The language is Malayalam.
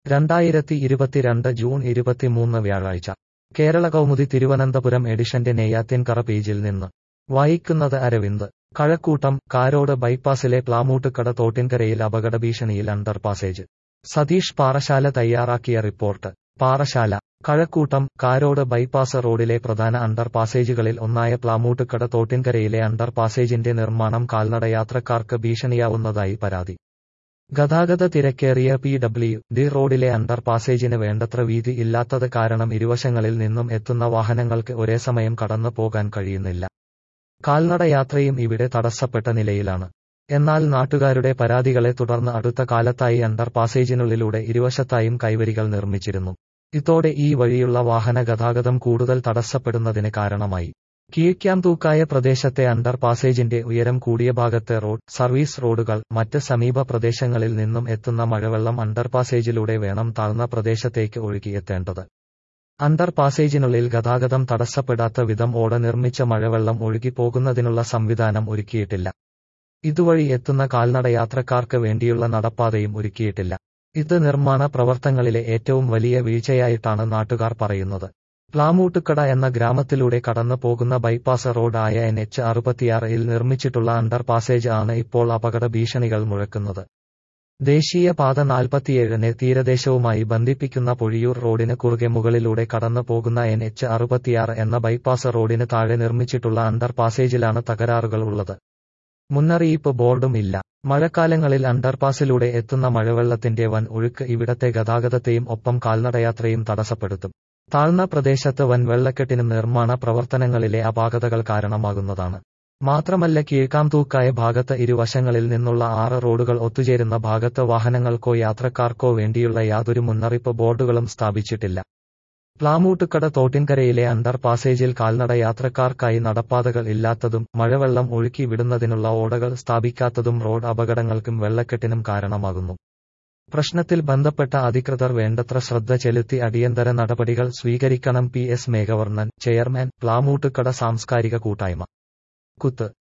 രണ്ടായിരത്തി ഇരുപത്തിരണ്ട് ജൂൺ ഇരുപത്തിമൂന്ന് വ്യാഴാഴ്ച കേരള കൗമുദി തിരുവനന്തപുരം എഡിഷന്റെ നെയ്യാറ്റിൻകറ പേജിൽ നിന്ന് വായിക്കുന്നത് അരവിന്ദ് കഴക്കൂട്ടം കാരോട് ബൈപ്പാസിലെ പ്ലാമൂട്ടുകട തോട്ടിൻകരയിൽ അപകട ഭീഷണിയിൽ അണ്ടർ പാസേജ് സതീഷ് പാറശാല തയ്യാറാക്കിയ റിപ്പോർട്ട് പാറശാല കഴക്കൂട്ടം കാരോട് ബൈപ്പാസ് റോഡിലെ പ്രധാന അണ്ടർ പാസേജുകളിൽ ഒന്നായ പ്ലാമൂട്ടുകട തോട്ടിൻകരയിലെ അണ്ടർ പാസേജിന്റെ നിർമ്മാണം കാൽനടയാത്രക്കാർക്ക് ഭീഷണിയാവുന്നതായി പരാതി ഗതാഗത തിരക്കേറിയ പി ഡബ്ല്യു ഡി റോഡിലെ അണ്ടർ പാസേജിന് വേണ്ടത്ര വീതി ഇല്ലാത്തത് കാരണം ഇരുവശങ്ങളിൽ നിന്നും എത്തുന്ന വാഹനങ്ങൾക്ക് ഒരേ സമയം കടന്നു പോകാൻ കഴിയുന്നില്ല കാൽനടയാത്രയും ഇവിടെ തടസ്സപ്പെട്ട നിലയിലാണ് എന്നാൽ നാട്ടുകാരുടെ പരാതികളെ തുടർന്ന് അടുത്ത കാലത്തായി അണ്ടർ പാസേജിനുള്ളിലൂടെ ഇരുവശത്തായും കൈവരികൾ നിർമ്മിച്ചിരുന്നു ഇതോടെ ഈ വഴിയുള്ള വാഹന ഗതാഗതം കൂടുതൽ തടസ്സപ്പെടുന്നതിന് കാരണമായി കീഴ്ക്കാംതൂക്കായ പ്രദേശത്തെ അണ്ടർ പാസേജിന്റെ ഉയരം കൂടിയ ഭാഗത്തെ റോഡ് സർവീസ് റോഡുകൾ മറ്റ് സമീപ പ്രദേശങ്ങളിൽ നിന്നും എത്തുന്ന മഴവെള്ളം അണ്ടർ പാസേജിലൂടെ വേണം താഴ്ന്ന പ്രദേശത്തേക്ക് ഒഴുകിയെത്തേണ്ടത് അണ്ടർ പാസേജിനുള്ളിൽ ഗതാഗതം തടസ്സപ്പെടാത്ത വിധം ഓട നിർമ്മിച്ച മഴവെള്ളം ഒഴുകിപ്പോകുന്നതിനുള്ള സംവിധാനം ഒരുക്കിയിട്ടില്ല ഇതുവഴി എത്തുന്ന കാൽനടയാത്രക്കാർക്ക് വേണ്ടിയുള്ള നടപ്പാതയും ഒരുക്കിയിട്ടില്ല ഇത് നിർമ്മാണ പ്രവർത്തനങ്ങളിലെ ഏറ്റവും വലിയ വീഴ്ചയായിട്ടാണ് നാട്ടുകാർ പറയുന്നത് പ്ലാമൂട്ടുക്കട എന്ന ഗ്രാമത്തിലൂടെ കടന്നു പോകുന്ന ബൈപ്പാസ് റോഡ് ആയ എൻ എച്ച് അറുപത്തിയാറിൽ നിർമ്മിച്ചിട്ടുള്ള അണ്ടർ പാസേജ് ആണ് ഇപ്പോൾ അപകട ഭീഷണികൾ മുഴക്കുന്നത് ദേശീയപാത നാൽപ്പത്തിയേഴിനെ തീരദേശവുമായി ബന്ധിപ്പിക്കുന്ന പൊഴിയൂർ റോഡിന് കുറുകെ മുകളിലൂടെ കടന്നു പോകുന്ന എൻ എച്ച് അറുപത്തിയാറ് എന്ന ബൈപ്പാസ് റോഡിന് താഴെ നിർമ്മിച്ചിട്ടുള്ള അണ്ടർ പാസേജിലാണ് തകരാറുകൾ ഉള്ളത് മുന്നറിയിപ്പ് ബോർഡും ഇല്ല മഴക്കാലങ്ങളിൽ അണ്ടർപാസിലൂടെ എത്തുന്ന മഴവെള്ളത്തിന്റെ വൻ ഒഴുക്ക് ഇവിടത്തെ ഗതാഗതത്തെയും ഒപ്പം കാൽനടയാത്രയും തടസ്സപ്പെടുത്തും താഴ്ന്ന പ്രദേശത്ത് വൻ വെള്ളക്കെട്ടിനും നിർമ്മാണ പ്രവർത്തനങ്ങളിലെ അപാകതകൾ കാരണമാകുന്നതാണ് മാത്രമല്ല കീഴ്ക്കാംതൂക്കായ ഭാഗത്ത് ഇരുവശങ്ങളിൽ നിന്നുള്ള ആറ് റോഡുകൾ ഒത്തുചേരുന്ന ഭാഗത്ത് വാഹനങ്ങൾക്കോ യാത്രക്കാർക്കോ വേണ്ടിയുള്ള യാതൊരു മുന്നറിയിപ്പ് ബോർഡുകളും സ്ഥാപിച്ചിട്ടില്ല പ്ലാമൂട്ടുകട തോട്ടിൻകരയിലെ അണ്ടർ പാസേജിൽ കാൽനട യാത്രക്കാർക്കായി നടപ്പാതകൾ ഇല്ലാത്തതും മഴവെള്ളം ഒഴുക്കി വിടുന്നതിനുള്ള ഓടകൾ സ്ഥാപിക്കാത്തതും റോഡ് അപകടങ്ങൾക്കും വെള്ളക്കെട്ടിനും കാരണമാകുന്നു പ്രശ്നത്തിൽ ബന്ധപ്പെട്ട അധികൃതർ വേണ്ടത്ര ശ്രദ്ധ ചെലുത്തി അടിയന്തര നടപടികൾ സ്വീകരിക്കണം P S Meghavarnan chairman Plamoottukada സാംസ്കാരിക കൂട്ടായ്മ കുത്ത്